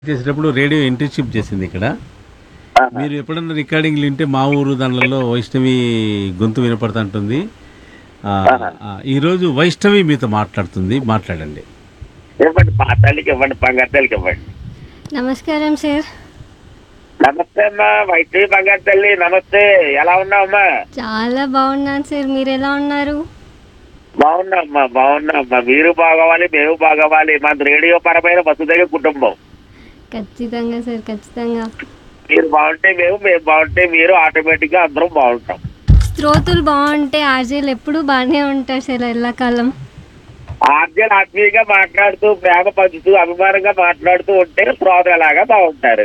చేసేటప్పుడు radio internship చేసింది ఇక్కడ మీరు ఎప్పుడన్నా రికార్డింగ్లు వింటే మా ఊరు దానిలో వైష్ణవి గొంతు వినపడుతుంటుంది ఆ, ఆ, ఈరోజు వైష్ణవి మీతో మాట్లాడుతుంది మాట్లాడండి ఇవ్వండి పాతాళికి ఇవ్వండి బంగారు తల్లికి ఇవ్వండి నమస్కారం సార్ నమస్తే అమ్మా వైష్ణవి బంగారు తల్లి నమస్తే ఎలా ఉన్నావమ్మా చాలా బాగున్నాను సార్ మీరు ఎలా ఉన్నారు బాగున్నామ్మా బాగున్నామ్మా మీరు బాగోవాలి మేము బాగోవాలి మాది రేడియో పరమైన వసుదైక కుటుంబం ఖచ్చితంగా సార్ ఖచ్చితంగా మీరు బాగుంటే మేము మేము బాగుంటే మీరు ఆటోమేటిక్ గా అందరం బాగుంటాం శ్రోతులు బాగుంటే ఆర్జీలు ఎప్పుడు బాగానే ఉంటారు సార్ ఎల్లకాలం ఆర్జల్ ఆత్మీయంగా మాట్లాడుతూ ప్రేమ పంచుతూ అభిమానంగా మాట్లాడుతూ ఉంటే శ్రోతలాగా బాగుంటారు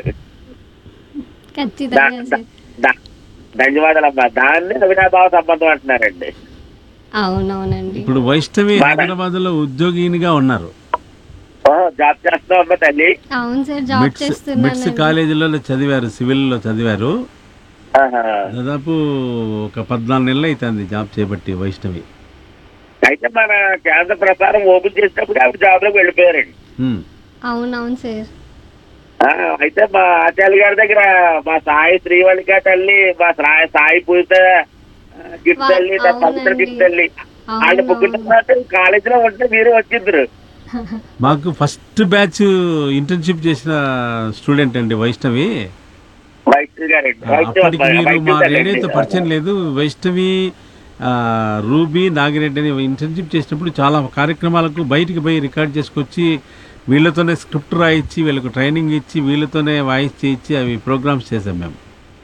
ఖచ్చితంగా దా- సార్ దా- ధన్యవాదాలమ్మా దాన్ని అవినాభావ సంబంధం అంటున్నారండి అవునవునండి ఇప్పుడు వైష్ణవి హైదరాబాద్ లో ఉద్యోగినిగా ఉన్నారు ఓ, జాబ్ చేస్తున్నావమ్మా తల్లి అవును సార్ జాబ్ మిట్స్ మిట్స్ చేస్తున్నాను కాలేజీలో చదివారు సివిల్లో చదివారు ఆహా. దాదాపు ఒక పద్నాలుగు నెలలు అవుతుంది జాబ్ చేపట్టి వైష్ణవి అయితే మన కేంద్ర ప్రసారం ఓపెన్ చేసినప్పుడు ఆవిడ జాబ్ లోకి వెళ్ళిపోయారండి ఉమ్. అవునవును సార్ ఆ, అయితే మా ఆచార్య గారి దగ్గర మా సాయి శ్రీవళిక తల్లి మా సాయి సాయి పూజిత ఆ, గిఫ్ట్ వా- తల్లి నా పవిత్ర అవునండి. గిఫ్ట్ తల్లి అవును, వాళ్ళు అవును. పుట్టిన కాలేజీలో ఉంటే మీరు వచ్చిద్దరు మాకు ఫస్ట్ బ్యాచ్ ఇంటర్న్షిప్ చేసిన స్టూడెంట్ అండి వైష్ణవి వైష్ణవి గారండి ఆ, వైష్ణవి అప్పటికి అమ్మాయి, మీరు వైష్ణవి మా తల్లి రేడియోతో అండి. పరిచయం లేదు వైష్ణవి ఆ, రూబీ నాగిరెడ్డి అని ఇంటర్న్షిప్ చేసినప్పుడు చాలా కార్యక్రమాలకు బయటికి పోయి రికార్డ్ చేసుకొచ్చి వీళ్ళతోనే స్క్రిప్ట్ రాయించి వీళ్ళకు ట్రైనింగ్ ఇచ్చి వీళ్ళతోనే వాయిస్ చేయించి అవి ప్రోగ్రామ్స్ చేసాం మేము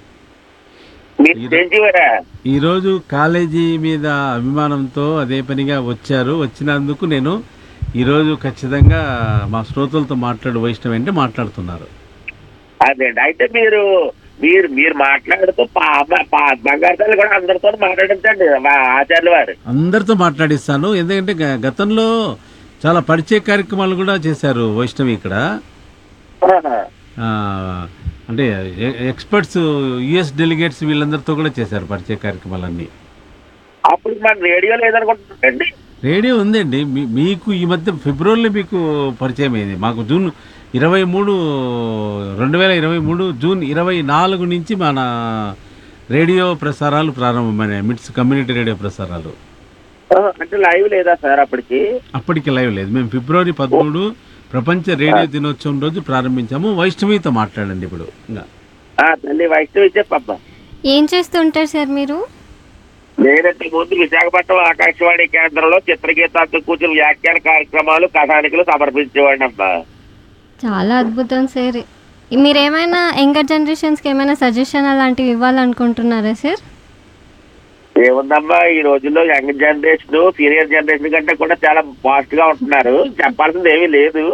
మీరు చేసేవారా ఈరోజు కాలేజీ మీద అభిమానంతో అదే పనిగా వచ్చారు వచ్చినందుకు నేను ఈరోజు ఖచ్చితంగా మా శ్రోతలతో మాట్లాడు వైష్ణవి అంటే మాట్లాడుతున్నారు అదేండి అయితే మీరు మీరు మీరు మాట్లాడుతూ పా అమ్మ- పా- బంగారు తల్లి కూడా అందరితో మాట్లాడించండి మా ఆచార్యుల వారు అందరితో మాట్లాడిస్తాను ఎందుకంటే గ- గతంలో చాలా పరిచయ కార్యక్రమాలు కూడా చేశారు వైష్ణవి ఇక్కడ ఆహా. ఆ, అంటే ఎ- ఎక్స్పర్ట్స్ యుఎస్ డెలిగేట్స్ వీళ్ళందరితో కూడా చేశారు పరిచయ కార్యక్రమాలన్నీ అప్పుడు మన రేడియో లేదనుకుంటుందండి రేడియో ఉందండి మీ- మీకు ఈ మధ్య ఫిబ్రవరిలో మీకు పరిచయం అయింది మాకు జూన్ ఇరవై మూడు రెండు వేల ఇరవై మూడు జూన్ ఇరవై నాలుగు నుంచి మన రేడియో ప్రసారాలు ప్రారంభమైనాయి మిట్స్ కమ్యూనిటీ రేడియో ప్రసారాలు ఆహా, అంటే లైవ్ లేదా సార్ అప్పటికి అప్పటికి లైవ్ లేదు మేము ఫిబ్రవరి పదమూడు ప్రపంచ రేడియో దినోత్సవం రోజు ప్రారంభించాము వైష్ణవితో మాట్లాడండి ఇప్పుడు ఇంకా ఆ, తల్లి వైష్ణవి చెప్పమ్మా ఏం చేస్తుంటారు సార్ మీరు నేనంటే ముందు విశాఖపట్నం ఆకాశవాణి కేంద్రంలో చిత్రగీతాలతో కూర్చుని వ్యాఖ్యాన కార్యక్రమాలు కథానికలు సమర్పించేవాడిని అమ్మా చాలా అద్భుతం సార్ మీరేమైనా యంగర్ జనరేషన్స్కి ఏమైనా సజెషన్ అలాంటివి ఇవ్వాలనుకుంటున్నారా సార్ ఏముందమ్మా ఈ రోజుల్లో యంగ్ జనరేషన్ సీనియర్ జనరేషన్ కంటే కూడా చాలా ఫాస్ట్ గా ఉంటున్నారు చెప్పాల్సింది ఏమీ లేదు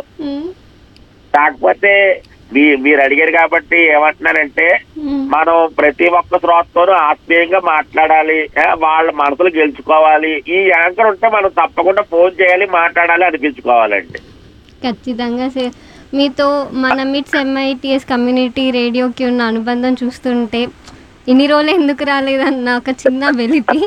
కాకపోతే మీ మీరు అడిగారు కాబట్టి ఏమంటున్నానంటే మనం ప్రతి ఒక్క శ్రోతతోనూ ఆత్మీయంగా మాట్లాడాలి ఆ, వాళ్ళ మనసులు గెలుచుకోవాలి ఈ యాంకర్ ఉంటే మనం తప్పకుండా ఫోన్ చేయాలి మాట్లాడాలి అనిపించుకోవాలండి ఖచ్చితంగా సార్ మీతో మన మిట్స్ ఎంఐటిఎస్ కమ్యూనిటీ రేడియోకి ఉన్న అనుబంధం చూస్తుంటే ఇన్ని రోజులు ఎందుకు రాలేదన్న ఒక చిన్న వెలితి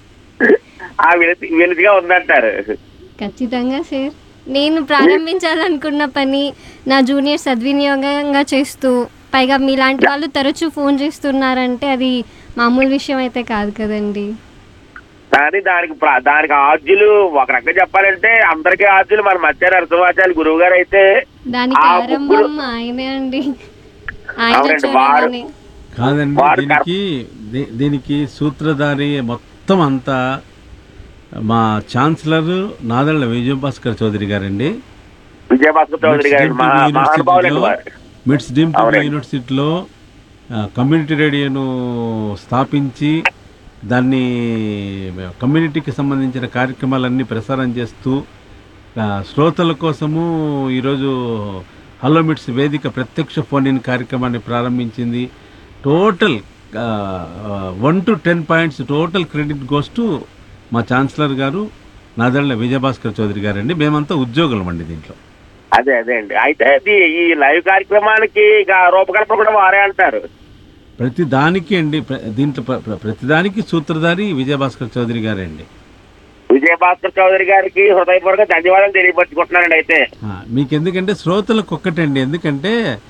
ఆ వెలితి వెలితిగా ఉందంటారు ఖచ్చితంగా సార్ నేను ప్రారంభించాలనుకున్న పని నా జూనియర్ సద్వినియోగంగా చేస్తూ పైగా మీలాంటి వాళ్ళు తరచూ ఫోన్ చేస్తున్నారంటే అది మామూలు విషయం అయితే కాదు కదండి కానీ దానికి ప్ర- దానికి ఆద్యులు ఒక రకంగా చెప్పాలంటే అందరికీ ఆద్యులు మన మధ్య నరసింహాచార్య గురువు గారు అయితే దానికి ఆ ఆరంభం ముగ్గురు- ఆయనే అండి ఆయన అవునండి, వారు- చొరవనే. కాదండి వారు దీనికి దీ- దీనికి సూత్రధారి మొత్తం అంతా మా ఛాన్సలర్ నాదళ్ళ విజయభాస్కర్ చౌదరి గారండి విజయభాస్కర్ చౌదరి మిట్స్ గారు డీమ్ మా టీవీ మహానుభావులండి యూనివర్సిటీలో వారు మిట్స్ డీమ్ టీవీ అవునండి. యూనివర్సిటీలో ఆ, కమ్యూనిటీ రేడియోను స్థాపించి దాన్ని కమ్యూనిటీకి సంబంధించిన కార్యక్రమాలన్నీ ప్రసారం చేస్తూ ఆ, శ్రోతల కోసము ఈరోజు హలో మిట్స్ వేదిక ప్రత్యక్ష ఫోన్ ఇన్ కార్యక్రమాన్ని ప్రారంభించింది total one two ten points total credit goes to మా ఛాన్సలర్ గారు నాదళ్ళ విజయభాస్కర్ చౌదరి గారండి మేమంతా ఉద్యోగులం అండి దీంట్లో అదే అదే అండి అయితే ఇది ఈ లైవ్ కార్యక్రమానికి ఇక రూపకల్పన కూడా వారే అంటారు ప్రతి దానికి అండి ప్ర- దీంట్లో ప్ర- ప్ర- ప్రతి దానికి సూత్రధారి విజయభాస్కర్ చౌదరి గారే అండి విజయభాస్కర్ చౌదరి గారికి హృదయపూర్వక ధన్యవాదాలు తెలియపరుచుకుంటున్నానండి అయితే ఆ, మీకు ఎందుకంటే శ్రోతలకు ఒక్కటండి ఎందుకంటే